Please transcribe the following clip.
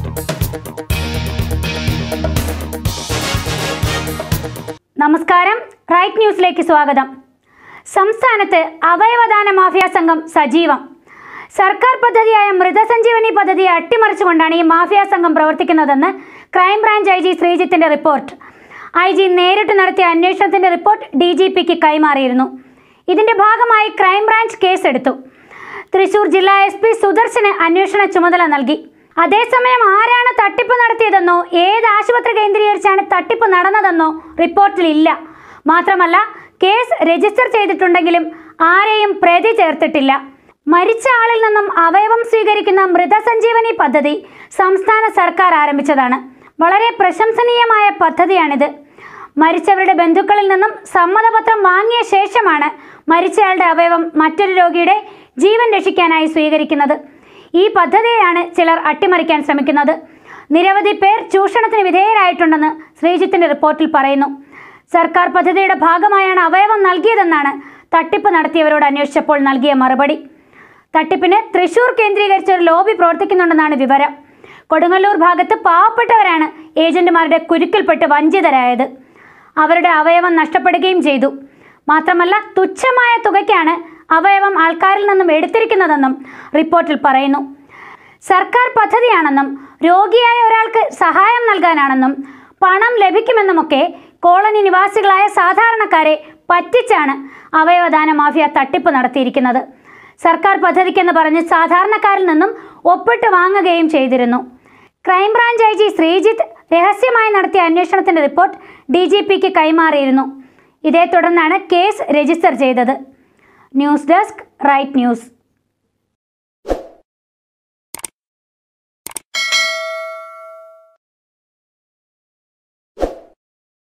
നമസ്കാരം റൈറ്റ് ന്യൂസിലേക്ക് സ്വാഗതം സംസ്ഥാനത്ത് അവയവദാന മാഫിയ സംഘം സജീവം സർക്കാർ പദ്ധതിയായ മൃതസഞ്ജീവനി പദ്ധതിയെ അട്ടിമറിച്ചുകൊണ്ടാണ് ഈ മാഫിയ സംഘം പ്രവർത്തിക്കുന്നതെന്ന് ക്രൈംബ്രാഞ്ച് ഐ ജി ശ്രീജിത്തിന്റെ റിപ്പോർട്ട് ഐ ജി നേരിട്ട് നടത്തിയ അന്വേഷണത്തിന്റെ റിപ്പോർട്ട് ഡി ജി പിക്ക് കൈമാറിയിരുന്നു ഇതിന്റെ ഭാഗമായി ക്രൈംബ്രാഞ്ച് കേസെടുത്തു തൃശൂർ ജില്ലാ എസ് പി സുദർശന് അന്വേഷണ ചുമതല നൽകി അതേസമയം ആരാണ് തട്ടിപ്പ് നടത്തിയതെന്നോ ഏത് ആശുപത്രി കേന്ദ്രീകരിച്ചാണ് തട്ടിപ്പ് നടന്നതെന്നോ റിപ്പോർട്ടിൽ ഇല്ല മാത്രമല്ല കേസ് രജിസ്റ്റർ ചെയ്തിട്ടുണ്ടെങ്കിലും ആരെയും പ്രതി ചേർത്തിട്ടില്ല മരിച്ച ആളിൽ നിന്നും അവയവം സ്വീകരിക്കുന്ന മൃതസഞ്ജീവനി പദ്ധതി സംസ്ഥാന സർക്കാർ ആരംഭിച്ചതാണ് വളരെ പ്രശംസനീയമായ പദ്ധതിയാണിത് മരിച്ചവരുടെ ബന്ധുക്കളിൽ നിന്നും സമ്മതപത്രം വാങ്ങിയ ശേഷമാണ് മരിച്ചയാളുടെ അവയവം മറ്റൊരു രോഗിയുടെ ജീവൻ രക്ഷിക്കാനായി സ്വീകരിക്കുന്നത് ഈ പദ്ധതിയെയാണ് ചിലർ അട്ടിമറിക്കാൻ ശ്രമിക്കുന്നത് നിരവധി പേർ ചൂഷണത്തിന് വിധേയരായിട്ടുണ്ടെന്ന് ശ്രീജിത്തിന്റെ റിപ്പോർട്ടിൽ പറയുന്നു സർക്കാർ പദ്ധതിയുടെ ഭാഗമായാണ് അവയവം നൽകിയതെന്നാണ് തട്ടിപ്പ് നടത്തിയവരോട് അന്വേഷിച്ചപ്പോൾ നൽകിയ മറുപടി തട്ടിപ്പിന് തൃശൂർ കേന്ദ്രീകരിച്ച് ഒരു ലോബി പ്രവർത്തിക്കുന്നുണ്ടെന്നാണ് വിവരം കൊടുങ്ങല്ലൂർ ഭാഗത്ത് പാവപ്പെട്ടവരാണ് ഏജന്റുമാരുടെ കുരുക്കിൽപ്പെട്ട് വഞ്ചിതരായത് അവരുടെ അവയവം നഷ്ടപ്പെടുകയും ചെയ്തു മാത്രമല്ല തുച്ഛമായ തുകയ്ക്കാണ് അവയവം ആൾക്കാരിൽ നിന്നും എടുത്തിരിക്കുന്നതെന്നും റിപ്പോർട്ടിൽ പറയുന്നു സർക്കാർ പദ്ധതിയാണെന്നും രോഗിയായ ഒരാൾക്ക് സഹായം നൽകാനാണെന്നും പണം ലഭിക്കുമെന്നുമൊക്കെ കോളനി നിവാസികളായ സാധാരണക്കാരെ പറ്റിച്ചാണ് അവയവദാന മാഫിയ തട്ടിപ്പ് നടത്തിയിരിക്കുന്നത് സർക്കാർ പദ്ധതിക്കെന്ന് പറഞ്ഞ് സാധാരണക്കാരിൽ നിന്നും ഒപ്പിട്ട് വാങ്ങുകയും ചെയ്തിരുന്നു ക്രൈംബ്രാഞ്ച് ഐ ജി ശ്രീജിത്ത് രഹസ്യമായി നടത്തിയ അന്വേഷണത്തിന്റെ റിപ്പോർട്ട് ഡി ജി പിക്ക് കൈമാറിയിരുന്നു ഇതേ തുടർന്നാണ് കേസ് രജിസ്റ്റർ ചെയ്തത് ന്യൂസ് ഡെസ്ക് റൈറ്റ് ന്യൂസ്